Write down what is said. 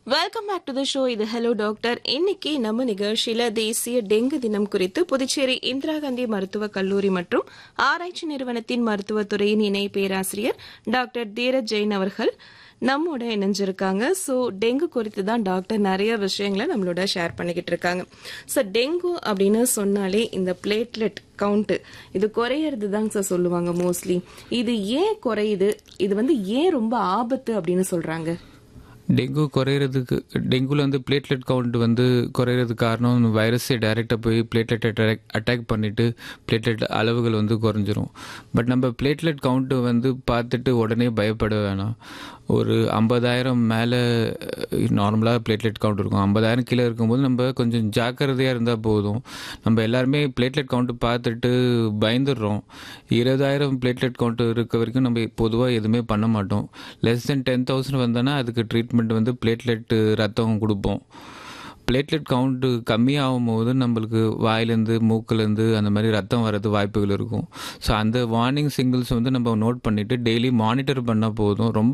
welcome back to the show இது hello doctor இன்னைக்கு நம்ம நிகழ்ச்சியில தேசிய டெங்கு தினம் குறித்து புதுச்சேரி இந்திரா காந்தி மருத்துவக் கல்லூரி மற்றும் ஆராய்ச்சி நிறுவனத்தின் மருத்துவத்துறையின் இணை பேராசிரியர் டாக்டர் தீரஜ் ஜெயின் அவர்கள் நம்மோட இணைஞ்சிருக்காங்க ஸோ டெங்கு குறித்து தான் டாக்டர் நிறைய விஷயங்களை நம்மளோட ஷேர் பண்ணிக்கிட்டு இருக்காங்க ஸோ டெங்கு அப்படின்னு சொன்னாலே இந்த பிளேட்லெட் கவுண்ட் இது குறையிறது தாங்க சார் சொல்லுவாங்க மோஸ்ட்லி இது ஏன் குறையுது இது வந்து ஏன் ரொம்ப ஆபத்து அப்படின்னு சொல்றாங்க டெங்கு குறையிறதுக்கு டெங்குல வந்து பிளேட்லெட் கவுண்ட் வந்து குறையிறதுக்கு காரணம் வைரஸை டைரெக்டாக போய் பிளேட்லெட் அட்டாக் அட்டாக் பண்ணிவிட்டு பிளேட்லெட் அளவுகள் வந்து குறைஞ்சிரும் பட் நம்ம பிளேட்லெட் கவுண்ட்டு வந்து பார்த்துட்டு உடனே பயப்பட வேணாம் ஒரு ஐம்பதாயிரம் மேலே நார்மலாக பிளேட்லெட் கவுண்ட் இருக்கும் ஐம்பதாயிரம் கீழே இருக்கும்போது நம்ம கொஞ்சம் ஜாக்கிரதையாக இருந்தால் போதும் நம்ம எல்லாருமே பிளேட்லெட் கவுண்ட்டு பார்த்துட்டு பயந்துடுறோம் இருபதாயிரம் பிளேட்லெட் கவுண்ட் இருக்க வரைக்கும் நம்ம பொதுவாக எதுவுமே பண்ண மாட்டோம் லெஸ் தென் டென் தௌசண்ட் வந்தோன்னா அதுக்கு ட்ரீட்மெண்ட் வந்து பிளேட்லெட் ரத்தம் கொடுப்போம் பிளேட்லெட் கவுண்ட்டு கம்மியாகும் போது நம்மளுக்கு வாயிலேருந்து மூக்குலேருந்து அந்த மாதிரி ரத்தம் வரது வாய்ப்புகள் இருக்கும் ஸோ அந்த வார்னிங் சிங்கிள்ஸ் வந்து நம்ம நோட் பண்ணிவிட்டு டெய்லி மானிட்டர் பண்ணால் போதும் ரொம்ப